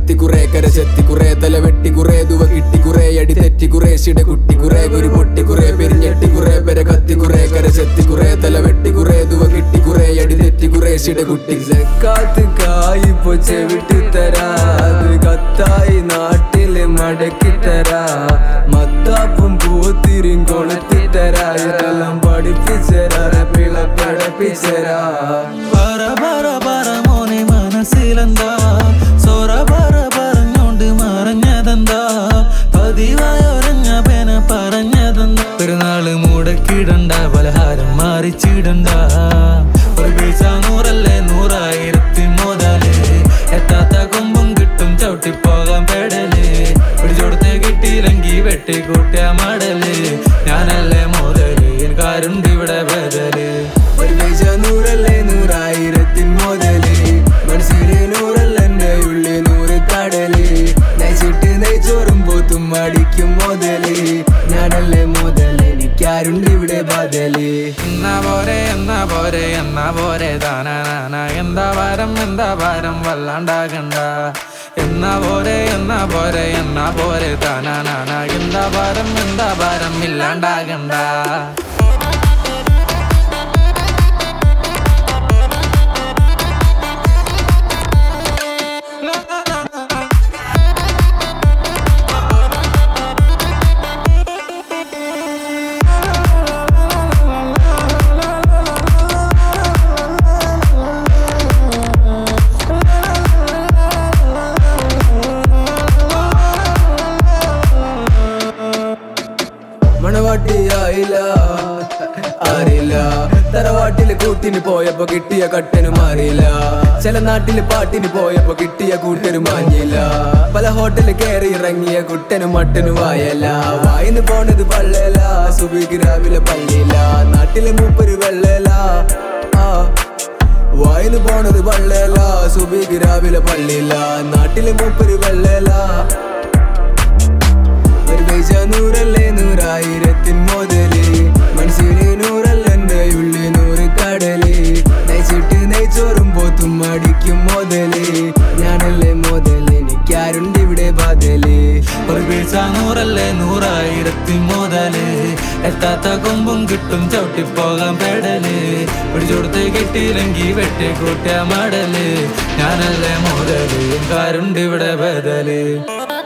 കത്തി കുറെ കരശെത്തി കുറെ തല വെട്ടി കുറെ ദുവ കിട്ടി കുറെ അടി തെറ്റി കുറെ ശിട കുട്ടി കുറെ കുരു പൊട്ടി കുറെ പെരിഞ്ഞെട്ടി കുറെ പെര കത്തി കുറെ കരശെത്തി കുറെ തല വെട്ടി കുറെ ദുവ കിട്ടി കുറെ അടി തെറ്റി കുറെ ശിട കുട്ടി കാത്ത് കായിപ്പോ ചെവിട്ടി തരാ അത് കത്തായി നാട്ടില് മടക്കി തരാ മത്താപ്പും പൂത്തിരിയും കൊളുത്തി തരാ ഇതെല്ലാം പഠിപ്പിച്ചരാ പിള പഠിപ്പിച്ചരാ പറ പറ പറ മോനെ മനസ്സിലെന്താ സൊറ പറ പറഞ്ഞോണ്ട് മറഞ്ഞതെന്താ പതിവായൊരഞ്ഞ പേന പറഞ്ഞതെന്താ പെരുന്നാള് മുടക്കിടണ്ട പലഹാരം മാറിച്ചിടണ്ട ഒരു പൈസ നൂറല്ലേ നൂറായിരത്തി മുതല് എത്താത്ത കൊമ്പും കിട്ടും ചവിട്ടിപ്പോകാൻ പെടല് പിടിച്ചോടത്തെ കിട്ടിയില്ലെങ്കി വെട്ടിക്കൂട്ടിയ മടല് ഞാനല്ലേ മുതല് എനിക്കാരുണ്ട് ഇവിടെ ബദല് ഒരു പൈസ നൂറല്ലേ നൂറായിരത്തിൻ മുതല് മനസ്സിലെ നൂറല്ല എന്റെ ഉള്ളിൽ നൂറ് കടല് നയിച്ചിട്ട് നെയ്ച്ചോറും പോത്തും അടിക്കും മുതല് ഞാനല്ലേ മുതല് എനിക്കാരുണ്ട് ഇവിടെ ബദല് എന്നാ പോരെ എന്നാ പോരെ എന്നാ പോരെ താനാന എന്താ ഭാരം എന്താ ഭാരം വല്ലാണ്ടാകണ്ട എന്നാ പോരെ എന്നാ പോരെ എന്നാ പോരെ താനാന എന്താ ഭാരം എന്താ ഭാരം ഇല്ലാണ്ടാകണ്ട മണവാട്ടിയായില്ല അറിയില്ല തറവാട്ടില് കൂട്ടിന് പോയപ്പോ കിട്ടിയ കട്ടനും അറിയില്ല ചില നാട്ടില് പാട്ടിന് പോയപ്പോ കിട്ടിയ കൂട്ടനും മാഞ്ഞില്ല പല ഹോട്ടലിൽ കയറി ഇറങ്ങിയ കുട്ടനും മട്ടനും വായല്ല വായിന്ന് പോണത് പള്ളല സുബിക്ക് രാവിലെ പള്ളിയില്ല നാട്ടിലെ മൂപ്പര് വെള്ളല ആ വായിന്ന് പോണത് പള്ളല സുബിക്ക് രാവിലെ പള്ളിയില്ല നാട്ടിലെ മൂപ്പര് വെള്ളല ഒരു പൈസ നൂറല്ലേ നൂറായിരത്തിൻ മുതല് മനസ്സിലെ നൂറല്ല എന്റെ ഉള്ളിൽ നൂറ് കടല് നയിച്ചിട്ട് നെയ്ച്ചോറും പോത്തും അടിക്കും മുതല് ഞാനല്ലേ മുതല് എനിക്കാരുണ്ട് ഇവിടെ ബദല് ഒരു പൈസ നൂറല്ലേ നൂറായിരത്തി മുതല് എത്താത്ത കൊമ്പും കിട്ടും ചവിട്ടിപ്പോകാൻ പെടല് പിടിച്ചോടത്ത് കിട്ടിയില്ലെങ്കി വെട്ടിക്കൂട്ടിയ മടല് ഞാനല്ലേ മുതല് കാരുണ്ട് ഇവിടെ ബദല്